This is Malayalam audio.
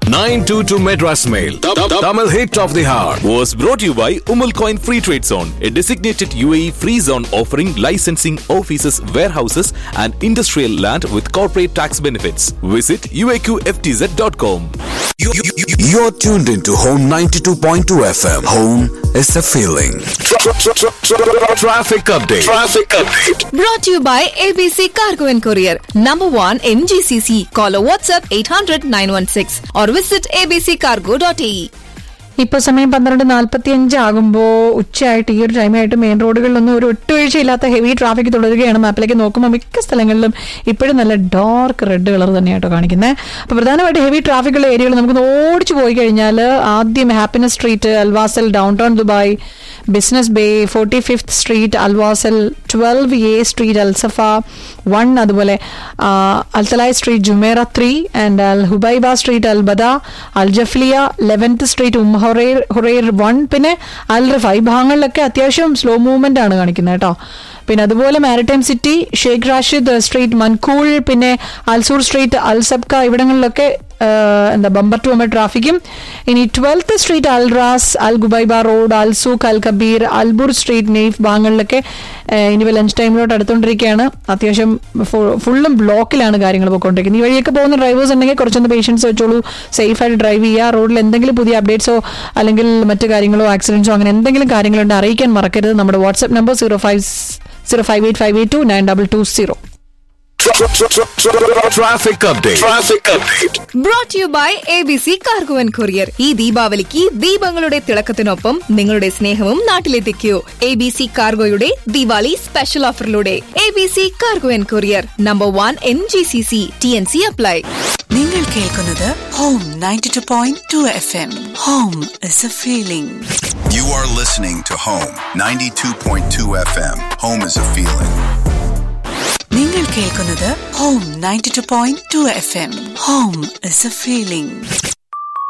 922 Madras Mail. Tamil hit of the hour. was brought to you by Umal Coin Free Trade Zone, a designated UAE free zone offering licensing offices, warehouses, and industrial land with corporate tax benefits. Visit uaqftz.com. You're tuned into Home 92.2 FM. Home is a feeling. Traffic update. Traffic update. Brought to you by ABC Cargo and Courier. Number one in GCC. Call or WhatsApp 800 916 or visit abccargo.ae. ഇപ്പൊ സമയം പന്ത്രണ്ട് നാൽപ്പത്തി അഞ്ച് ആകുമ്പോൾ ഉച്ചയായിട്ട് ഈ ഒരു ടൈമായിട്ട് മെയിൻ റോഡുകളിലൊന്നും ഒരു ഒട്ടുവീഴ്ചയില്ലാത്ത ഹെവി ട്രാഫിക് തുടരുകയാണ് മാപ്പിലേക്ക് നോക്കുമ്പോൾ മിക്ക സ്ഥലങ്ങളിലും ഇപ്പോഴും നല്ല ഡാർക്ക് റെഡ് കളർ തന്നെയാട്ടോ കാണിക്കുന്നത് അപ്പോൾ പ്രധാനമായിട്ട് ഹെവി ട്രാഫിക് ഉള്ള ഏരിയകൾ നമുക്ക് ഓടിച്ചു പോയി കഴിഞ്ഞാൽ ആദ്യം happiness street Al Wasl downtown Dubai business bay forty fifth street Al Wasl twelve A street Al Safa one അതുപോലെ അൽത്തലായ് street Jumeirah three and al Ghubaiba street Al Bada al Jafiliya eleventh street Umm Hurair ഹൊറൈർ one പിന്നെ അൽ റിഫ ഈ ഭാഗങ്ങളിലൊക്കെ അത്യാവശ്യം സ്ലോ മൂവ്മെന്റ് ആണ് കാണിക്കുന്നത് കേട്ടോ പിന്നെ അതുപോലെ maritime city Sheikh Rashid street Mankhool പിന്നെ അൽസൂർ സ്ട്രീറ്റ് അൽ സബ്ക ഇവിടങ്ങളിലൊക്കെ ആ, എന്താ ബമ്പർ ടു ബമ്പർ ട്രാഫിക്കും ഇനി twelfth street al Ras al Ghubaiba road al Souk al Kabir Al Bur street Naif ഭാഗങ്ങളിലൊക്കെ ആ, ഇനിയിപ്പോൾ ലഞ്ച് ടൈമിലോട്ട് അടുത്തുകൊണ്ടിരിക്കുകയാണ് അത്യാവശ്യം ഫു- ഫുള്ളും ബ്ലോക്കിലാണ് കാര്യങ്ങൾ പോയിക്കൊണ്ടിരിക്കുന്നത് ഈ വഴിയൊക്കെ പോകുന്ന ഡ്രൈവേഴ്സ് ഉണ്ടെങ്കിൽ കുറച്ചൊന്ന് പേഷ്യൻസ് വെച്ചോളൂ സേഫ് ആയിട്ട് ഡ്രൈവ് ചെയ്യുക റോഡിൽ എന്തെങ്കിലും പുതിയ അപ്ഡേറ്റ്സോ അല്ലെങ്കിൽ മറ്റു കാര്യങ്ങളോ ആക്സിഡൻസോ അങ്ങനെ എന്തെങ്കിലും കാര്യങ്ങളുണ്ട് അറിയിക്കാൻ മറക്കരുത് നമ്മുടെ WhatsApp number zero five zero five eight five eight two nine double two zero Traffic update. Traffic update. Brought to you by ABC Cargo and Courier. ഈ ദീപാവലിക്ക് ദീപങ്ങളുടെ തിളക്കത്തിനൊപ്പം നിങ്ങളുടെ സ്നേഹവും നാട്ടിലെത്തിക്കൂ എ ബി സി കാർഗോയുടെ ദിവാലി സ്പെഷ്യൽ ഓഫറിലൂടെ A B C cargo and courier number one N G C C T N C apply നിങ്ങൾ കേൾക്കുന്നത് home ninety two point two FM home is a എ ഫീലിംഗ് You are listening to Home 92.2 FM. Home is a feeling. നിങ്ങൾ കേൾക്കുന്നത് home ninety two point two FM home is a എ ഫീലിംഗ്